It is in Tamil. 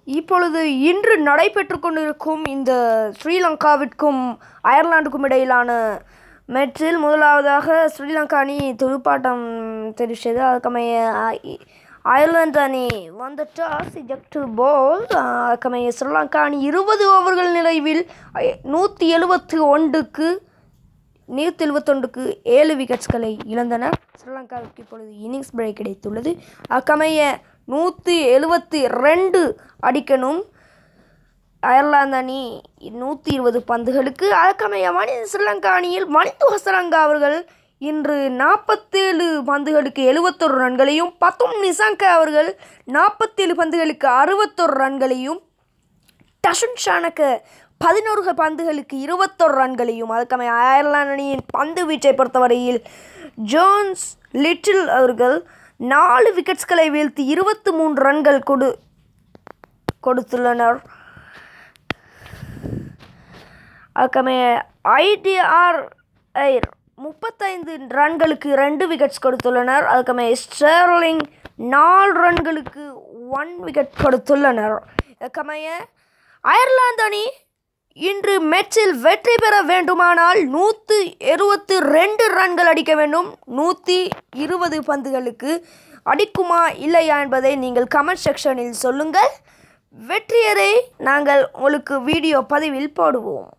இப்பொழுது இன்று நடைபெற்று கொண்டிருக்கும் இந்த ஸ்ரீலங்காவிற்கும் அயர்லாந்துக்கும் இடையிலான மேட்சில் முதலாவதாக ஸ்ரீலங்கா அணி துடுப்பாட்டம் தெரிவித்தது அதுக்கமைய அ- அயர்லாந்து அணி வந்த டாஸ் இஜெக்ட் பால் அதுக்கமைய ஸ்ரீலங்கா அணி இருபது ஓவர்கள் நிறைவில் நூற்றி எழுபத்து ஒன்றுக்கு நூற்றி எழுபத்தொன்றுக்கு ஏழு விக்கெட்ஸ்களை இழந்தனர் ஸ்ரீலங்காவுக்கு இப்பொழுது இன்னிங்ஸ் பிரேக் கிடைத்துள்ளது அக்கமைய நூற்றி எழுபத்தி ரெண்டு அடிக்கணும் அயர்லாந்து அணி நூற்றி இருபது பந்துகளுக்கு அதற்கமைய மணி ஸ்ரீலங்கா அணியில் மணித்து ஹசரங்கா அவர்கள் இன்று நாற்பத்தேழு பந்துகளுக்கு எழுபத்தொரு ரன்களையும் பத்தும் நிசாங்கா அவர்கள் நாற்பத்தேழு பந்துகளுக்கு அறுபத்தொரு ரன்களையும் டஷன் ஷானக்க பதினோரு பந்துகளுக்கு இருபத்தொரு ரன்களையும் அதுக்கமை அயர்லாந்து அணியின் பந்து வீச்சை பொறுத்தவரையில் ஜோன்ஸ் லிட்டில் அவர்கள் நாலு விக்கெட்ஸ்களை வீழ்த்தி இருபத்தி மூன்று ரன்கள் கொடு கொடுத்துள்ளனர் அதுக்கமே ஐடிஆர் ஐர் முப்பத்தைந்து ரன்களுக்கு ரெண்டு விக்கெட்ஸ் கொடுத்துள்ளனர் அதுக்கமே ஸ்டெர்லிங் நாலு ரன்களுக்கு ஒன் விக்கெட் கொடுத்துள்ளனர் அதுக்கமைய அயர்லாந்து அணி இன்று மேட்சில் வெற்றி பெற வேண்டுமானால் நூற்று இருபத்து ரெண்டு ரன்கள் அடிக்க வேண்டும் நூற்றி இருபது பந்துகளுக்கு அடிக்குமா இல்லையா என்பதை நீங்கள் கமெண்ட் செக்ஷனில் சொல்லுங்கள் வெற்றியரை நாங்கள் உங்களுக்கு வீடியோ பதிவில் போடுவோம்